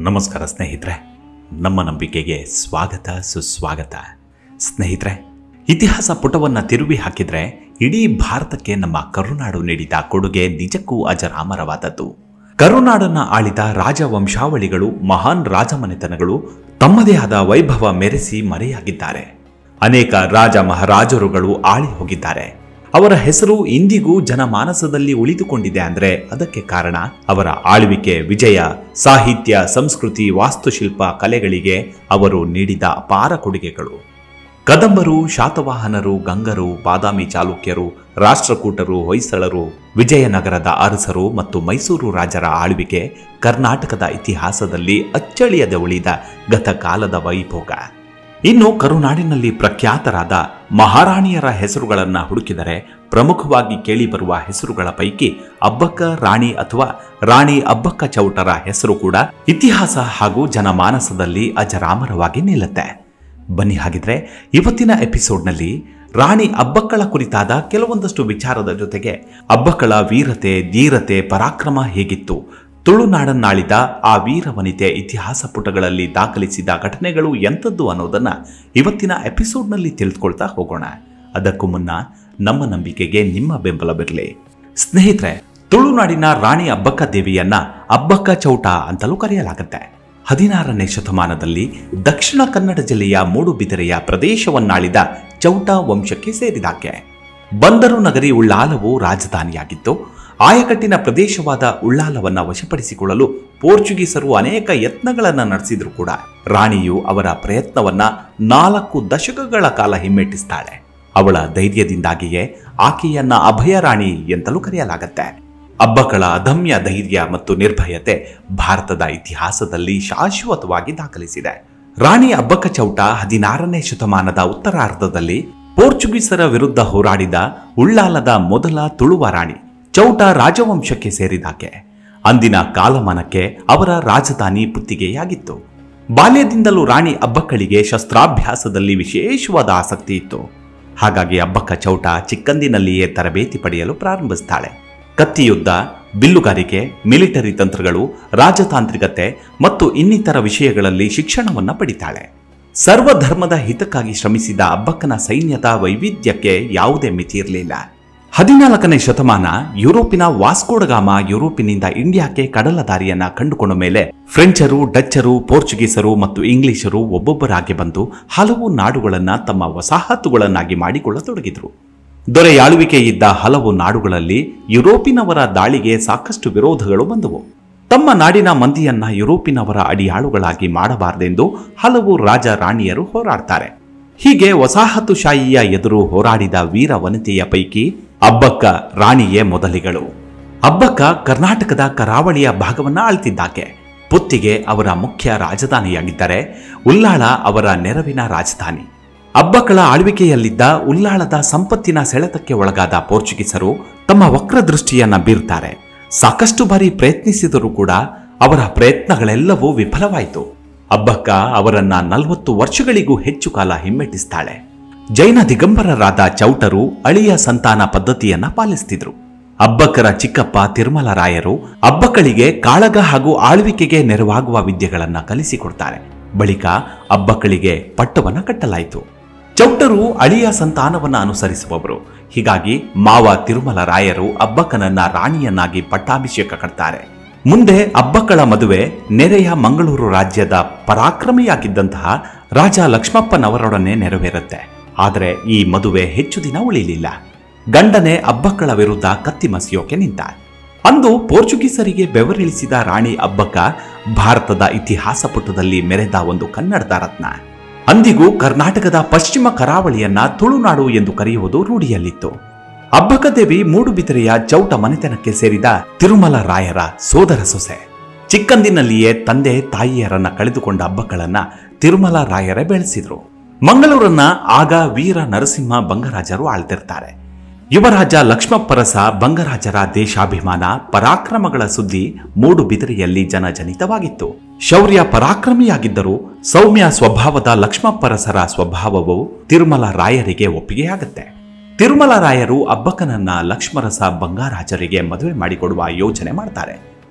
ನಮಸ್ಕಾರ ಸ್ನೇಹಿತರೆ ನಮ್ಮ ನಂಬಿಕೆಗೆ ಸ್ವಾಗತ ಸುಸ್ವಾಗತ ಸ್ನೇಹಿತರೆ ಇತಿಹಾಸ ಪುಟವನ್ನು ತಿರುವಿ ಹಾಕಿದ್ರೆ ಇಡೀ ಭಾರತಕ್ಕೆ ನಮ್ಮ ಕರುನಾಡು ನೀಡಿದ ಕೊಡುಗೆ ನಿಜಕ್ಕೂ ಅಜರಾಮರವಾದದ್ದು ಕರುನಾಡನ್ನ ಆಳಿದ ರಾಜವಂಶಾವಳಿಗಳು ಮಹಾನ್ ರಾಜಮನೆತನಗಳು ತಮ್ಮದೇ ಆದ ವೈಭವ ಮೆರೆಸಿ ಮರೆಯಾಗಿದ್ದಾರೆ ಅನೇಕ ರಾಜ ಮಹಾರಾಜರುಗಳು ಆಳಿ ಹೋಗಿದ್ದಾರೆ ಅವರ ಹೆಸರು ಇಂದಿಗೂ ಜನಮಾನಸದಲ್ಲಿ ಉಳಿದುಕೊಂಡಿದೆ ಅಂದ್ರೆ ಅದಕ್ಕೆ ಕಾರಣ ಅವರ ಆಳ್ವಿಕೆ ವಿಜಯ ಸಾಹಿತ್ಯ ಸಂಸ್ಕೃತಿ ವಾಸ್ತುಶಿಲ್ಪ ಕಲೆಗಳಿಗೆ ಅವರು ನೀಡಿದ ಅಪಾರ ಕೊಡುಗೆಗಳು ಕದಂಬರು ಶಾತವಾಹನರು ಗಂಗರು ಬಾದಾಮಿ ಚಾಲುಕ್ಯರು ರಾಷ್ಟ್ರಕೂಟರು ಹೊಯ್ಸಳರು ವಿಜಯನಗರದ ಅರಸರು ಮತ್ತು ಮೈಸೂರು ರಾಜರ ಆಳ್ವಿಕೆ ಕರ್ನಾಟಕದ ಇತಿಹಾಸದಲ್ಲಿ ಅಚ್ಚಳಿಯದೆ ಉಳಿದ ಗತಕಾಲದ ವೈಭೋಗ ಇನ್ನು ಕರುನಾಡಿನಲ್ಲಿ ಪ್ರಖ್ಯಾತರಾದ ಮಹಾರಾಣಿಯರ ಹೆಸರುಗಳನ್ನ ಹುಡುಕಿದರೆ ಪ್ರಮುಖವಾಗಿ ಕೇಳಿಬರುವ ಹೆಸರುಗಳ ಪೈಕಿ ಅಬ್ಬಕ್ಕ ರಾಣಿ ಅಥವಾ ರಾಣಿ ಅಬ್ಬಕ್ಕ ಚೌಟರ ಹೆಸರು ಕೂಡ ಇತಿಹಾಸ ಹಾಗೂ ಜನಮಾನಸದಲ್ಲಿ ಅಜರಾಮರವಾಗಿ ನಿಲ್ಲುತ್ತೆ ಬನ್ನಿ ಹಾಗಿದ್ರೆ ಇವತ್ತಿನ ಎಪಿಸೋಡ್ನಲ್ಲಿ ರಾಣಿ ಅಬ್ಬಕ್ಕಳ ಕುರಿತಾದ ಕೆಲವೊಂದಷ್ಟು ವಿಚಾರದ ಜೊತೆಗೆ ಅಬ್ಬಕ್ಕಳ ವೀರತೆ ಧೀರತೆ ಪರಾಕ್ರಮ ಹೇಗಿತ್ತು ತುಳುನಾಡನ್ನಾಳಿದ ಆ ವೀರ ವನಿತೆ ಇತಿಹಾಸ ಪುಟಗಳಲ್ಲಿ ದಾಖಲಿಸಿದ ಘಟನೆಗಳು ಎಂಥದ್ದು ಅನ್ನೋದನ್ನ ಇವತ್ತಿನ ಎಪಿಸೋಡ್ನಲ್ಲಿ ತಿಳಿದುಕೊಳ್ತಾ ಹೋಗೋಣ ಅದಕ್ಕೂ ಮುನ್ನ ನಮ್ಮ ನಂಬಿಕೆಗೆ ನಿಮ್ಮ ಬೆಂಬಲ ಬಿರಲಿ ಸ್ನೇಹಿತರೆ ತುಳುನಾಡಿನ ರಾಣಿ ಅಬ್ಬಕ್ಕ ದೇವಿಯನ್ನ ಅಬ್ಬಕ್ಕ ಚೌಟ ಅಂತಲೂ ಕರೆಯಲಾಗುತ್ತೆ ಹದಿನಾರನೇ ಶತಮಾನದಲ್ಲಿ ದಕ್ಷಿಣ ಕನ್ನಡ ಜಿಲ್ಲೆಯ ಮೂಡುಬಿದಿರೆಯ ಪ್ರದೇಶವನ್ನಾಳಿದ ಚೌಟ ವಂಶಕ್ಕೆ ಸೇರಿದಾಕೆ ಬಂದರು ನಗರಿ ಉಳ್ಳಾಲವು ರಾಜಧಾನಿಯಾಗಿತ್ತು ಆಯಕಟ್ಟಿನ ಪ್ರದೇಶವಾದ ಉಳ್ಳಾಲವನ್ನ ವಶಪಡಿಸಿಕೊಳ್ಳಲು ಪೋರ್ಚುಗೀಸರು ಅನೇಕ ಯತ್ನಗಳನ್ನು ನಡೆಸಿದ್ರು ಕೂಡ ರಾಣಿಯು ಅವರ ಪ್ರಯತ್ನವನ್ನ ನಾಲ್ಕು ದಶಕಗಳ ಕಾಲ ಹಿಮ್ಮೆಟ್ಟಿಸ್ತಾಳೆ ಅವಳ ಧೈರ್ಯದಿಂದಾಗಿಯೇ ಆಕೆಯನ್ನ ಅಭಯ ರಾಣಿ ಎಂತಲೂ ಕರೆಯಲಾಗತ್ತೆ ಅಬ್ಬಕ್ಕಳ ಅದಮ್ಯ ಧೈರ್ಯ ಮತ್ತು ನಿರ್ಭಯತೆ ಭಾರತದ ಇತಿಹಾಸದಲ್ಲಿ ಶಾಶ್ವತವಾಗಿ ದಾಖಲಿಸಿದೆ ರಾಣಿ ಅಬ್ಬಕ್ಕ ಚೌಟ ಹದಿನಾರನೇ ಶತಮಾನದ ಉತ್ತರಾರ್ಧದಲ್ಲಿ ಪೋರ್ಚುಗೀಸರ ವಿರುದ್ಧ ಹೋರಾಡಿದ ಉಳ್ಳಾಲದ ಮೊದಲ ತುಳುವ ರಾಣಿ ಚೌಟ ರಾಜವಂಶಕ್ಕೆ ಸೇರಿದಾಕೆ ಅಂದಿನ ಕಾಲಮಾನಕ್ಕೆ ಅವರ ರಾಜಧಾನಿ ಪುತ್ತಿಗೆಯಾಗಿತ್ತು ಬಾಲ್ಯದಿಂದಲೂ ರಾಣಿ ಅಬ್ಬಕ್ಕಳಿಗೆ ಶಸ್ತ್ರಾಭ್ಯಾಸದಲ್ಲಿ ವಿಶೇಷವಾದ ಆಸಕ್ತಿ ಇತ್ತು ಹಾಗಾಗಿ ಅಬ್ಬಕ್ಕ ಚೌಟ ಚಿಕ್ಕಂದಿನಲ್ಲಿಯೇ ತರಬೇತಿ ಪಡೆಯಲು ಪ್ರಾರಂಭಿಸ್ತಾಳೆ ಕತ್ತಿಯುದ್ಧ ಬಿಲ್ಲುಗಾರಿಕೆ ಮಿಲಿಟರಿ ತಂತ್ರಗಳು ರಾಜತಾಂತ್ರಿಕತೆ ಮತ್ತು ಇನ್ನಿತರ ವಿಷಯಗಳಲ್ಲಿ ಶಿಕ್ಷಣವನ್ನ ಪಡಿತಾಳೆ ಸರ್ವಧರ್ಮದ ಹಿತಕ್ಕಾಗಿ ಶ್ರಮಿಸಿದ ಅಬ್ಬಕ್ಕನ ಸೈನ್ಯದ ವೈವಿಧ್ಯಕ್ಕೆ ಯಾವುದೇ ಮಿತಿ ಇರಲಿಲ್ಲ ಹದಿನಾಲ್ಕನೇ ಶತಮಾನ ಯುರೋಪಿನ ವಾಸ್ಕೋಡಗಾಮ ಯುರೋಪಿನಿಂದ ಇಂಡಿಯಾಕ್ಕೆ ಕಡಲ ದಾರಿಯನ್ನ ಕಂಡುಕೊಂಡ ಮೇಲೆ ಫ್ರೆಂಚರು ಡಚ್ಚರು ಪೋರ್ಚುಗೀಸರು ಮತ್ತು ಇಂಗ್ಲಿಷರು ಒಬ್ಬೊಬ್ಬರಾಗಿ ಬಂದು ಹಲವು ನಾಡುಗಳನ್ನ ತಮ್ಮ ವಸಾಹತುಗಳನ್ನಾಗಿ ಮಾಡಿಕೊಳ್ಳತೊಡಗಿದ್ರು ದೊರೆಯಾಳುವಿಕೆ ಇದ್ದ ಹಲವು ನಾಡುಗಳಲ್ಲಿ ಯುರೋಪಿನವರ ದಾಳಿಗೆ ಸಾಕಷ್ಟು ವಿರೋಧಗಳು ಬಂದವು ತಮ್ಮ ನಾಡಿನ ಮಂದಿಯನ್ನ ಯುರೋಪಿನವರ ಅಡಿಯಾಳುಗಳಾಗಿ ಮಾಡಬಾರದೆಂದು ಹಲವು ರಾಜ ರಾಣಿಯರು ಹೋರಾಡ್ತಾರೆ ಹೀಗೆ ವಸಾಹತುಶಾಹಿಯ ಎದುರು ಹೋರಾಡಿದ ವೀರ ವನಿತೆಯ ಪೈಕಿ ಅಬ್ಬಕ್ಕ ರಾಣಿಯೇ ಮೊದಲಿಗಳು ಅಬ್ಬಕ್ಕ ಕರ್ನಾಟಕದ ಕರಾವಳಿಯ ಭಾಗವನ್ನ ಆಳ್ತಿದ್ದಾಕೆ ಪುತ್ತಿಗೆ ಅವರ ಮುಖ್ಯ ರಾಜಧಾನಿಯಾಗಿದ್ದರೆ ಉಲ್ಲಾಳ ಅವರ ನೆರವಿನ ರಾಜಧಾನಿ ಅಬ್ಬಕ್ಕಳ ಆಳ್ವಿಕೆಯಲ್ಲಿದ್ದ ಉಲ್ಲಾಳದ ಸಂಪತ್ತಿನ ಸೆಳೆತಕ್ಕೆ ಒಳಗಾದ ಪೋರ್ಚುಗೀಸರು ತಮ್ಮ ವಕ್ರದೃಷ್ಟಿಯನ್ನ ಬೀರ್ತಾರೆ ಸಾಕಷ್ಟು ಬಾರಿ ಪ್ರಯತ್ನಿಸಿದರೂ ಕೂಡ ಅವರ ಪ್ರಯತ್ನಗಳೆಲ್ಲವೂ ವಿಫಲವಾಯಿತು ಅಬ್ಬಕ್ಕ ಅವರನ್ನ ನಲವತ್ತು ವರ್ಷಗಳಿಗೂ ಹೆಚ್ಚು ಕಾಲ ಹಿಮ್ಮೆಟ್ಟಿಸ್ತಾಳೆ ಜೈನ ದಿಗಂಬರರಾದ ಚೌಟರು ಅಳಿಯ ಸಂತಾನ ಪದ್ಧತಿಯನ್ನ ಪಾಲಿಸ್ತಿದ್ರು ಅಬ್ಬಕ್ಕರ ಚಿಕ್ಕಪ್ಪ ತಿರುಮಲರಾಯರು ಅಬ್ಬಕ್ಕಳಿಗೆ ಕಾಳಗ ಹಾಗೂ ಆಳ್ವಿಕೆಗೆ ನೆರವಾಗುವ ವಿದ್ಯೆಗಳನ್ನ ಕಲಿಸಿಕೊಡ್ತಾರೆ ಬಳಿಕ ಅಬ್ಬಕ್ಕಳಿಗೆ ಪಟ್ಟವನ್ನ ಕಟ್ಟಲಾಯಿತು ಚೌಟರು ಅಳಿಯ ಸಂತಾನವನ್ನ ಅನುಸರಿಸುವವರು ಹೀಗಾಗಿ ಮಾವ ತಿರುಮಲರಾಯರು ಅಬ್ಬಕ್ಕನನ್ನ ರಾಣಿಯನ್ನಾಗಿ ಪಟ್ಟಾಭಿಷೇಕ ಕಟ್ತಾರೆ ಮುಂದೆ ಅಬ್ಬಕ್ಕಳ ಮದುವೆ ನೆರೆಯ ಮಂಗಳೂರು ರಾಜ್ಯದ ಪರಾಕ್ರಮಿಯಾಗಿದ್ದಂತಹ ರಾಜ ಲಕ್ಷ್ಮಪ್ಪನವರೊಡನೆ ನೆರವೇರುತ್ತೆ ಆದರೆ ಈ ಮದುವೆ ಹೆಚ್ಚು ದಿನ ಉಳಿಲಿಲ್ಲ ಗಂಡನೇ ಅಬ್ಬಕ್ಕಳ ವಿರುದ್ಧ ಕತ್ತಿ ಮಸಿಯೋಕೆ ನಿಂತ ಅಂದು ಪೋರ್ಚುಗೀಸರಿಗೆ ಬೆವರಿಳಿಸಿದ ರಾಣಿ ಅಬ್ಬಕ್ಕ ಭಾರತದ ಇತಿಹಾಸ ಪುಟದಲ್ಲಿ ಮೆರೆದ ಒಂದು ಕನ್ನಡದ ರತ್ನ ಅಂದಿಗೂ ಕರ್ನಾಟಕದ ಪಶ್ಚಿಮ ಕರಾವಳಿಯನ್ನ ತುಳುನಾಡು ಎಂದು ಕರೆಯುವುದು ರೂಢಿಯಲ್ಲಿತ್ತು ಅಬ್ಬಕ್ಕದೇವಿ ಮೂಡುಬಿದಿರೆಯ ಚೌಟ ಮನೆತನಕ್ಕೆ ಸೇರಿದ ತಿರುಮಲ ರಾಯರ ಸೋದರ ಸೊಸೆ ಚಿಕ್ಕಂದಿನಲ್ಲಿಯೇ ತಂದೆ ತಾಯಿಯರನ್ನ ಕಳೆದುಕೊಂಡ ಹಬ್ಬಗಳನ್ನ ತಿರುಮಲ ರಾಯರೇ ಬೆಳೆಸಿದ್ರು ಮಂಗಳೂರನ್ನ ಆಗ ವೀರ ನರಸಿಂಹ ಬಂಗರಾಜರು ಆಳ್ತಿರ್ತಾರೆ ಯುವರಾಜ ಲಕ್ಷ್ಮಪ್ಪರಸ ಬಂಗರಾಜರ ದೇಶಾಭಿಮಾನ ಪರಾಕ್ರಮಗಳ ಸುದ್ದಿ ಮೂಡುಬಿದಿರೆಯಲ್ಲಿ ಜನಜನಿತವಾಗಿತ್ತು ಶೌರ್ಯ ಪರಾಕ್ರಮಿಯಾಗಿದ್ದರೂ ಸೌಮ್ಯ ಸ್ವಭಾವದ ಲಕ್ಷ್ಮಪ್ಪರಸರ ಸ್ವಭಾವವು ತಿರುಮಲ ರಾಯರಿಗೆ ಒಪ್ಪಿಗೆಯಾಗುತ್ತೆ ತಿರುಮಲ ರಾಯರು ಅಬ್ಬಕ್ಕನನ್ನ ಲಕ್ಷ್ಮರಸ ಬಂಗಾರಾಜರಿಗೆ ಮದುವೆ ಮಾಡಿಕೊಡುವ ಯೋಚನೆ ಮಾಡ್ತಾರೆ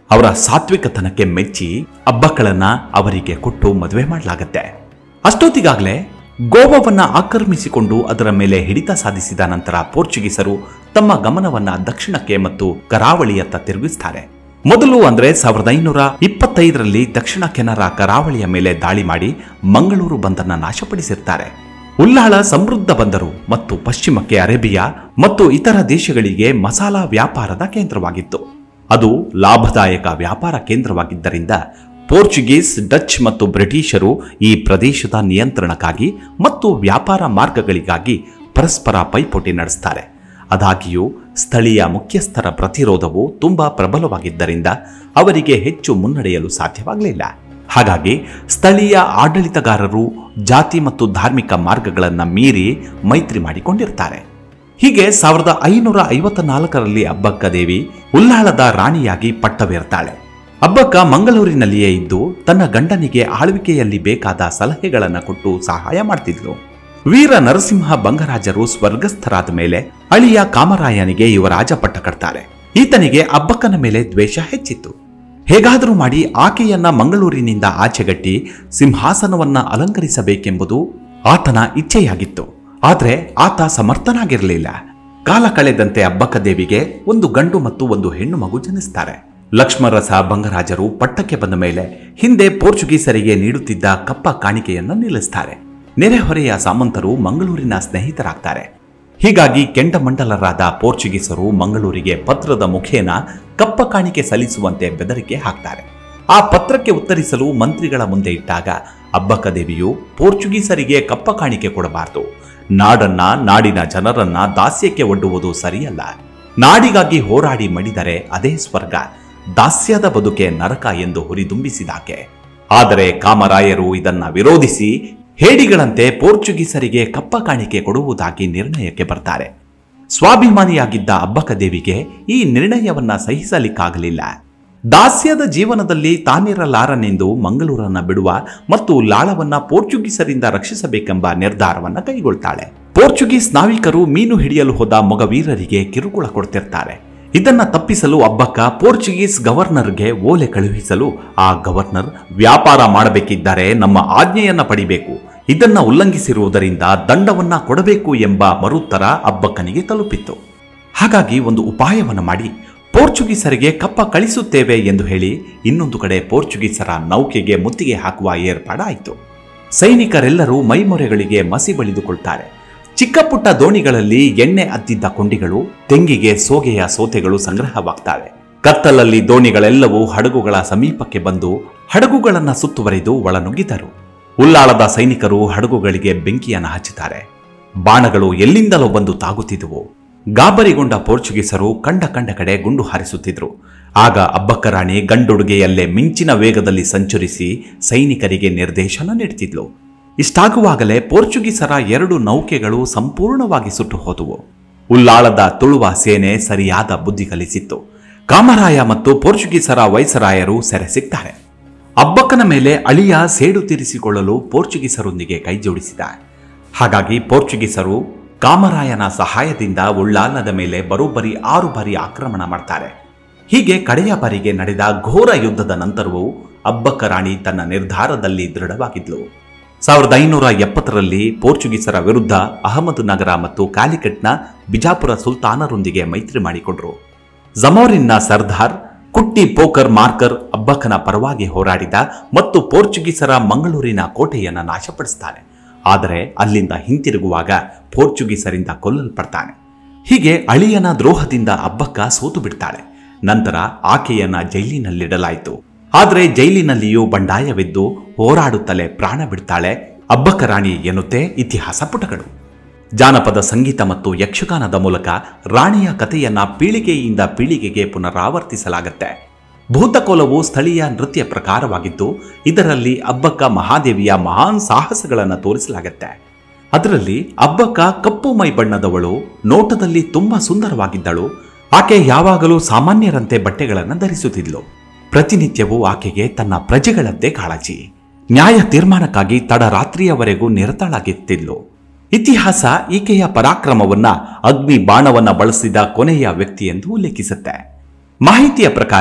ಅವರ ಸಾತ್ವಿಕತನಕ್ಕೆ ಮೆಚ್ಚಿ ಹಬ್ಬಗಳನ್ನ ಅವರಿಗೆ ಕೊಟ್ಟು ಮದುವೆ ಮಾಡಲಾಗತ್ತೆ ಅಷ್ಟೊತ್ತಿಗಾಗಲೇ ಗೋವಾವನ್ನ ಆಕ್ರಮಿಸಿಕೊಂಡು ಅದರ ಮೇಲೆ ಹಿಡಿತ ಸಾಧಿಸಿದ ನಂತರ ಪೋರ್ಚುಗೀಸರು ತಮ್ಮ ಗಮನವನ್ನ ದಕ್ಷಿಣಕ್ಕೆ ಮತ್ತು ಕರಾವಳಿಯತ್ತ ತಿರುಗಿಸ್ತಾರೆ ಮೊದಲು ಅಂದ್ರೆ ಸಾವಿರದ ಐನೂರ ಇಪ್ಪತ್ತೈದರಲ್ಲಿ ದಕ್ಷಿಣ ಕೆನರಾ ಕರಾವಳಿಯ ಮೇಲೆ ದಾಳಿ ಮಾಡಿ ಮಂಗಳೂರು ಬಂದರನ್ನ ನಾಶಪಡಿಸಿರ್ತಾರೆ ಉಲ್ಲಾಳ ಸಮೃದ್ಧ ಬಂದರು ಮತ್ತು ಪಶ್ಚಿಮಕ್ಕೆ ಅರೇಬಿಯಾ ಮತ್ತು ಇತರ ದೇಶಗಳಿಗೆ ಮಸಾಲಾ ವ್ಯಾಪಾರದ ಕೇಂದ್ರವಾಗಿತ್ತು ಅದು ಲಾಭದಾಯಕ ವ್ಯಾಪಾರ ಕೇಂದ್ರವಾಗಿದ್ದರಿಂದ ಪೋರ್ಚುಗೀಸ್ ಡಚ್ ಮತ್ತು ಬ್ರಿಟಿಷರು ಈ ಪ್ರದೇಶದ ನಿಯಂತ್ರಣಕ್ಕಾಗಿ ಮತ್ತು ವ್ಯಾಪಾರ ಮಾರ್ಗಗಳಿಗಾಗಿ ಪರಸ್ಪರ ಪೈಪೋಟಿ ನಡೆಸ್ತಾರೆ ಆದಾಗ್ಯೂ ಸ್ಥಳೀಯ ಮುಖ್ಯಸ್ಥರ ಪ್ರತಿರೋಧವು ತುಂಬಾ ಪ್ರಬಲವಾಗಿದ್ದರಿಂದ ಅವರಿಗೆ ಹೆಚ್ಚು ಮುನ್ನಡೆಯಲು ಸಾಧ್ಯವಾಗಲಿಲ್ಲ ಹಾಗಾಗಿ ಸ್ಥಳೀಯ ಆಡಳಿತಗಾರರು ಜಾತಿ ಮತ್ತು ಧಾರ್ಮಿಕ ಮಾರ್ಗಗಳನ್ನು ಮೀರಿ ಮೈತ್ರಿ ಮಾಡಿಕೊಂಡಿರ್ತಾರೆ ಹೀಗೆ ಸಾವಿರದ ಐನೂರ ಐವತ್ತ ನಾಲ್ಕರಲ್ಲಿ ಅಬ್ಬಕ್ಕ ದೇವಿ ಉಲ್ಲಾಳದ ರಾಣಿಯಾಗಿ ಪಟ್ಟವೇರ್ತಾಳೆ ಅಬ್ಬಕ್ಕ ಮಂಗಳೂರಿನಲ್ಲಿಯೇ ಇದ್ದು ತನ್ನ ಗಂಡನಿಗೆ ಆಳ್ವಿಕೆಯಲ್ಲಿ ಬೇಕಾದ ಸಲಹೆಗಳನ್ನು ಕೊಟ್ಟು ಸಹಾಯ ಮಾಡ್ತಿದ್ಲು ವೀರ ನರಸಿಂಹ ಬಂಗರಾಜರು ಸ್ವರ್ಗಸ್ಥರಾದ ಮೇಲೆ ಅಳಿಯ ಕಾಮರಾಯನಿಗೆ ಯುವರಾಜ ಪಟ್ಟ ಕಟ್ತಾರೆ ಈತನಿಗೆ ಅಬ್ಬಕ್ಕನ ಮೇಲೆ ದ್ವೇಷ ಹೆಚ್ಚಿತ್ತು ಹೇಗಾದರೂ ಮಾಡಿ ಆಕೆಯನ್ನ ಮಂಗಳೂರಿನಿಂದ ಆಚೆಗಟ್ಟಿ ಸಿಂಹಾಸನವನ್ನ ಅಲಂಕರಿಸಬೇಕೆಂಬುದು ಆತನ ಇಚ್ಛೆಯಾಗಿತ್ತು ಆದ್ರೆ ಆತ ಸಮರ್ಥನಾಗಿರಲಿಲ್ಲ ಕಾಲ ಕಳೆದಂತೆ ಅಬ್ಬಕ್ಕ ದೇವಿಗೆ ಒಂದು ಗಂಡು ಮತ್ತು ಒಂದು ಹೆಣ್ಣು ಮಗು ಜನಿಸ್ತಾರೆ ಲಕ್ಷ್ಮರಸ ಬಂಗರಾಜರು ಪಟ್ಟಕ್ಕೆ ಬಂದ ಮೇಲೆ ಹಿಂದೆ ಪೋರ್ಚುಗೀಸರಿಗೆ ನೀಡುತ್ತಿದ್ದ ಕಪ್ಪ ಕಾಣಿಕೆಯನ್ನ ನಿಲ್ಲಿಸ್ತಾರೆ ನೆರೆಹೊರೆಯ ಸಾಮಂತರು ಮಂಗಳೂರಿನ ಸ್ನೇಹಿತರಾಗ್ತಾರೆ ಹೀಗಾಗಿ ಕೆಂಡಮಂಡಲರಾದ ಪೋರ್ಚುಗೀಸರು ಮಂಗಳೂರಿಗೆ ಪತ್ರದ ಮುಖೇನ ಕಪ್ಪ ಕಾಣಿಕೆ ಸಲ್ಲಿಸುವಂತೆ ಬೆದರಿಕೆ ಹಾಕ್ತಾರೆ ಆ ಪತ್ರಕ್ಕೆ ಉತ್ತರಿಸಲು ಮಂತ್ರಿಗಳ ಮುಂದೆ ಇಟ್ಟಾಗ ಅಬ್ಬಕ್ಕ ದೇವಿಯು ಪೋರ್ಚುಗೀಸರಿಗೆ ಕಪ್ಪ ಕಾಣಿಕೆ ಕೊಡಬಾರದು ನಾಡನ್ನ ನಾಡಿನ ಜನರನ್ನ ದಾಸ್ಯಕ್ಕೆ ಒಡ್ಡುವುದು ಸರಿಯಲ್ಲ ನಾಡಿಗಾಗಿ ಹೋರಾಡಿ ಮಡಿದರೆ ಅದೇ ಸ್ವರ್ಗ ದಾಸ್ಯದ ಬದುಕೆ ನರಕ ಎಂದು ಹುರಿದುಂಬಿಸಿದಾಕೆ ಆದರೆ ಕಾಮರಾಯರು ಇದನ್ನ ವಿರೋಧಿಸಿ ಹೇಡಿಗಳಂತೆ ಪೋರ್ಚುಗೀಸರಿಗೆ ಕಪ್ಪ ಕಾಣಿಕೆ ಕೊಡುವುದಾಗಿ ನಿರ್ಣಯಕ್ಕೆ ಬರ್ತಾರೆ ಸ್ವಾಭಿಮಾನಿಯಾಗಿದ್ದ ಅಬ್ಬಕ್ಕ ದೇವಿಗೆ ಈ ನಿರ್ಣಯವನ್ನ ಸಹಿಸಲಿಕ್ಕಾಗಲಿಲ್ಲ ದಾಸ್ಯದ ಜೀವನದಲ್ಲಿ ತಾನಿರಲಾರನೆಂದು ಮಂಗಳೂರನ್ನ ಬಿಡುವ ಮತ್ತು ಲಾಳವನ್ನ ಪೋರ್ಚುಗೀಸರಿಂದ ರಕ್ಷಿಸಬೇಕೆಂಬ ನಿರ್ಧಾರವನ್ನ ಕೈಗೊಳ್ತಾಳೆ ಪೋರ್ಚುಗೀಸ್ ನಾವಿಕರು ಮೀನು ಹಿಡಿಯಲು ಹೋದ ಮೊಗವೀರರಿಗೆ ಕಿರುಕುಳ ಕೊಡ್ತಿರ್ತಾರೆ ಇದನ್ನ ತಪ್ಪಿಸಲು ಅಬ್ಬಕ್ಕ ಪೋರ್ಚುಗೀಸ್ ಗವರ್ನರ್ಗೆ ಓಲೆ ಕಳುಹಿಸಲು ಆ ಗವರ್ನರ್ ವ್ಯಾಪಾರ ಮಾಡಬೇಕಿದ್ದರೆ ನಮ್ಮ ಆಜ್ಞೆಯನ್ನ ಪಡಿಬೇಕು ಇದನ್ನ ಉಲ್ಲಂಘಿಸಿರುವುದರಿಂದ ದಂಡವನ್ನ ಕೊಡಬೇಕು ಎಂಬ ಮರುತ್ತರ ಅಬ್ಬಕ್ಕನಿಗೆ ತಲುಪಿತ್ತು ಹಾಗಾಗಿ ಒಂದು ಉಪಾಯವನ್ನು ಮಾಡಿ ಪೋರ್ಚುಗೀಸರಿಗೆ ಕಪ್ಪ ಕಳಿಸುತ್ತೇವೆ ಎಂದು ಹೇಳಿ ಇನ್ನೊಂದು ಕಡೆ ಪೋರ್ಚುಗೀಸರ ನೌಕೆಗೆ ಮುತ್ತಿಗೆ ಹಾಕುವ ಏರ್ಪಾಡಾಯಿತು ಸೈನಿಕರೆಲ್ಲರೂ ಮೈಮೊರೆಗಳಿಗೆ ಮಸಿ ಬಳಿದುಕೊಳ್ತಾರೆ ಚಿಕ್ಕ ಪುಟ್ಟ ದೋಣಿಗಳಲ್ಲಿ ಎಣ್ಣೆ ಅದ್ದಿದ್ದ ಕೊಂಡಿಗಳು ತೆಂಗಿಗೆ ಸೋಗೆಯ ಸೋತೆಗಳು ಸಂಗ್ರಹವಾಗ್ತವೆ ಕತ್ತಲಲ್ಲಿ ದೋಣಿಗಳೆಲ್ಲವೂ ಹಡಗುಗಳ ಸಮೀಪಕ್ಕೆ ಬಂದು ಹಡಗುಗಳನ್ನ ಸುತ್ತುವರಿದು ಒಳನುಗ್ಗಿದರು ಉಲ್ಲಾಳದ ಸೈನಿಕರು ಹಡಗುಗಳಿಗೆ ಬೆಂಕಿಯನ್ನು ಹಚ್ಚುತ್ತಾರೆ ಬಾಣಗಳು ಎಲ್ಲಿಂದಲೋ ಬಂದು ತಾಗುತ್ತಿದ್ದುವು ಗಾಬರಿಗೊಂಡ ಪೋರ್ಚುಗೀಸರು ಕಂಡ ಕಂಡ ಕಡೆ ಗುಂಡು ಹಾರಿಸುತ್ತಿದ್ರು ಆಗ ಅಬ್ಬಕ್ಕರಾಣಿ ಗಂಡುಡುಗೆಯಲ್ಲೇ ಮಿಂಚಿನ ವೇಗದಲ್ಲಿ ಸಂಚರಿಸಿ ಸೈನಿಕರಿಗೆ ನಿರ್ದೇಶನ ನೀಡುತ್ತಿದ್ಲು ಇಷ್ಟಾಗುವಾಗಲೇ ಪೋರ್ಚುಗೀಸರ ಎರಡು ನೌಕೆಗಳು ಸಂಪೂರ್ಣವಾಗಿ ಸುಟ್ಟು ಹೋದುವು ಉಲ್ಲಾಳದ ತುಳುವ ಸೇನೆ ಸರಿಯಾದ ಬುದ್ಧಿ ಕಲಿಸಿತ್ತು ಕಾಮರಾಯ ಮತ್ತು ಪೋರ್ಚುಗೀಸರ ವೈಸರಾಯರು ಸೆರೆ ಸಿಗ್ತಾರೆ ಅಬ್ಬಕ್ಕನ ಮೇಲೆ ಅಳಿಯ ಸೇಡು ತೀರಿಸಿಕೊಳ್ಳಲು ಪೋರ್ಚುಗೀಸರೊಂದಿಗೆ ಕೈಜೋಡಿಸಿದ ಹಾಗಾಗಿ ಪೋರ್ಚುಗೀಸರು ಕಾಮರಾಯನ ಸಹಾಯದಿಂದ ಉಳ್ಳಾಲದ ಮೇಲೆ ಬರೋಬ್ಬರಿ ಆರು ಬಾರಿ ಆಕ್ರಮಣ ಮಾಡ್ತಾರೆ ಹೀಗೆ ಕಡೆಯ ಬಾರಿಗೆ ನಡೆದ ಘೋರ ಯುದ್ಧದ ನಂತರವೂ ಅಬ್ಬಕ್ಕ ರಾಣಿ ತನ್ನ ನಿರ್ಧಾರದಲ್ಲಿ ದೃಢವಾಗಿದ್ಲು ಸಾವಿರದ ಐನೂರ ಎಪ್ಪತ್ತರಲ್ಲಿ ಪೋರ್ಚುಗೀಸರ ವಿರುದ್ಧ ಅಹಮದ್ ನಗರ ಮತ್ತು ಕಾಲಿಕಟ್ನ ಬಿಜಾಪುರ ಸುಲ್ತಾನರೊಂದಿಗೆ ಮೈತ್ರಿ ಮಾಡಿಕೊಂಡ್ರು ಜಮೋರಿನ್ನ ಸರ್ದಾರ್ ಕುಟ್ಟಿ ಪೋಕರ್ ಮಾರ್ಕರ್ ಅಬ್ಬಕ್ಕನ ಪರವಾಗಿ ಹೋರಾಡಿದ ಮತ್ತು ಪೋರ್ಚುಗೀಸರ ಮಂಗಳೂರಿನ ಕೋಟೆಯನ್ನ ನಾಶಪಡಿಸ್ತಾನೆ ಆದರೆ ಅಲ್ಲಿಂದ ಹಿಂತಿರುಗುವಾಗ ಪೋರ್ಚುಗೀಸರಿಂದ ಕೊಲ್ಲಲ್ಪಡ್ತಾನೆ ಹೀಗೆ ಅಳಿಯನ ದ್ರೋಹದಿಂದ ಅಬ್ಬಕ್ಕ ಸೋತು ಬಿಡ್ತಾಳೆ ನಂತರ ಆಕೆಯನ್ನ ಜೈಲಿನಲ್ಲಿಡಲಾಯಿತು ಆದರೆ ಜೈಲಿನಲ್ಲಿಯೂ ಬಂಡಾಯವಿದ್ದು ಹೋರಾಡುತ್ತಲೇ ಪ್ರಾಣ ಬಿಡ್ತಾಳೆ ಅಬ್ಬಕ್ಕ ರಾಣಿ ಎನ್ನುತ್ತೆ ಇತಿಹಾಸ ಪುಟಗಳು ಜಾನಪದ ಸಂಗೀತ ಮತ್ತು ಯಕ್ಷಗಾನದ ಮೂಲಕ ರಾಣಿಯ ಕಥೆಯನ್ನ ಪೀಳಿಗೆಯಿಂದ ಪೀಳಿಗೆಗೆ ಪುನರಾವರ್ತಿಸಲಾಗತ್ತೆ ಭೂತಕೋಲವು ಸ್ಥಳೀಯ ನೃತ್ಯ ಪ್ರಕಾರವಾಗಿದ್ದು ಇದರಲ್ಲಿ ಅಬ್ಬಕ್ಕ ಮಹಾದೇವಿಯ ಮಹಾನ್ ಸಾಹಸಗಳನ್ನು ತೋರಿಸಲಾಗತ್ತೆ ಅದರಲ್ಲಿ ಅಬ್ಬಕ್ಕ ಕಪ್ಪು ಮೈ ಬಣ್ಣದವಳು ನೋಟದಲ್ಲಿ ತುಂಬಾ ಸುಂದರವಾಗಿದ್ದಳು ಆಕೆ ಯಾವಾಗಲೂ ಸಾಮಾನ್ಯರಂತೆ ಬಟ್ಟೆಗಳನ್ನು ಧರಿಸುತ್ತಿದ್ಲು ಪ್ರತಿನಿತ್ಯವೂ ಆಕೆಗೆ ತನ್ನ ಪ್ರಜೆಗಳದ್ದೇ ಕಾಳಜಿ ನ್ಯಾಯ ತೀರ್ಮಾನಕ್ಕಾಗಿ ತಡರಾತ್ರಿಯವರೆಗೂ ನಿರತಳಾಗಿತ್ತಿದ್ಲು ಇತಿಹಾಸ ಈಕೆಯ ಪರಾಕ್ರಮವನ್ನ ಅಗ್ನಿ ಬಾಣವನ್ನ ಬಳಸಿದ ಕೊನೆಯ ವ್ಯಕ್ತಿ ಎಂದು ಉಲ್ಲೇಖಿಸುತ್ತೆ ಮಾಹಿತಿಯ ಪ್ರಕಾರ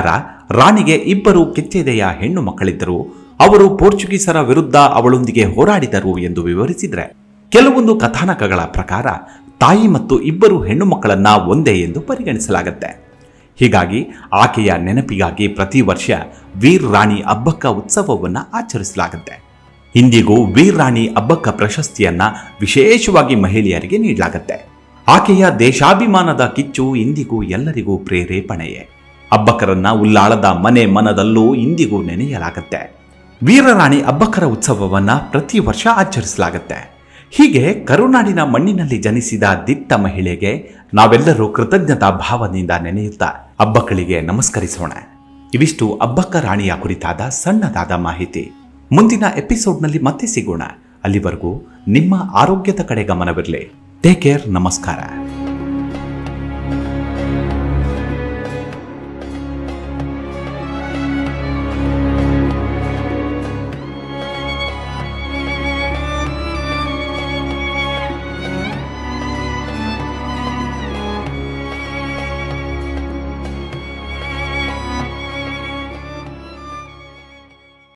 ರಾಣಿಗೆ ಇಬ್ಬರು ಕೆಚ್ಚೆದೆಯ ಹೆಣ್ಣು ಮಕ್ಕಳಿದ್ದರು ಅವರು ಪೋರ್ಚುಗೀಸರ ವಿರುದ್ಧ ಅವಳೊಂದಿಗೆ ಹೋರಾಡಿದರು ಎಂದು ವಿವರಿಸಿದ್ರೆ ಕೆಲವೊಂದು ಕಥಾನಕಗಳ ಪ್ರಕಾರ ತಾಯಿ ಮತ್ತು ಇಬ್ಬರು ಹೆಣ್ಣು ಮಕ್ಕಳನ್ನ ಒಂದೇ ಎಂದು ಪರಿಗಣಿಸಲಾಗುತ್ತೆ ಹೀಗಾಗಿ ಆಕೆಯ ನೆನಪಿಗಾಗಿ ಪ್ರತಿ ವರ್ಷ ವೀರ್ ರಾಣಿ ಅಬ್ಬಕ್ಕ ಉತ್ಸವವನ್ನು ಆಚರಿಸಲಾಗುತ್ತೆ ಇಂದಿಗೂ ವೀರ್ ರಾಣಿ ಅಬ್ಬಕ್ಕ ಪ್ರಶಸ್ತಿಯನ್ನ ವಿಶೇಷವಾಗಿ ಮಹಿಳೆಯರಿಗೆ ನೀಡಲಾಗುತ್ತೆ ಆಕೆಯ ದೇಶಾಭಿಮಾನದ ಕಿಚ್ಚು ಇಂದಿಗೂ ಎಲ್ಲರಿಗೂ ಪ್ರೇರೇಪಣೆಯೇ ಅಬ್ಬಕ್ಕರನ್ನ ಉಲ್ಲಾಳದ ಮನೆ ಮನದಲ್ಲೂ ಇಂದಿಗೂ ನೆನೆಯಲಾಗುತ್ತೆ ವೀರರಾಣಿ ಅಬ್ಬಕ್ಕರ ಉತ್ಸವವನ್ನ ಪ್ರತಿ ವರ್ಷ ಆಚರಿಸಲಾಗುತ್ತೆ ಹೀಗೆ ಕರುನಾಡಿನ ಮಣ್ಣಿನಲ್ಲಿ ಜನಿಸಿದ ದಿಟ್ಟ ಮಹಿಳೆಗೆ ನಾವೆಲ್ಲರೂ ಕೃತಜ್ಞತಾ ಭಾವನೆಯಿಂದ ನೆನೆಯುತ್ತಾ ಅಬ್ಬಕ್ಕಳಿಗೆ ನಮಸ್ಕರಿಸೋಣ ಇವಿಷ್ಟು ಅಬ್ಬಕ್ಕ ರಾಣಿಯ ಕುರಿತಾದ ಸಣ್ಣದಾದ ಮಾಹಿತಿ ಮುಂದಿನ ಎಪಿಸೋಡ್ನಲ್ಲಿ ಮತ್ತೆ ಸಿಗೋಣ ಅಲ್ಲಿವರೆಗೂ ನಿಮ್ಮ ಆರೋಗ್ಯದ ಕಡೆ ಗಮನವಿರಲಿ ಟೇಕ್ ಕೇರ್ ನಮಸ್ಕಾರ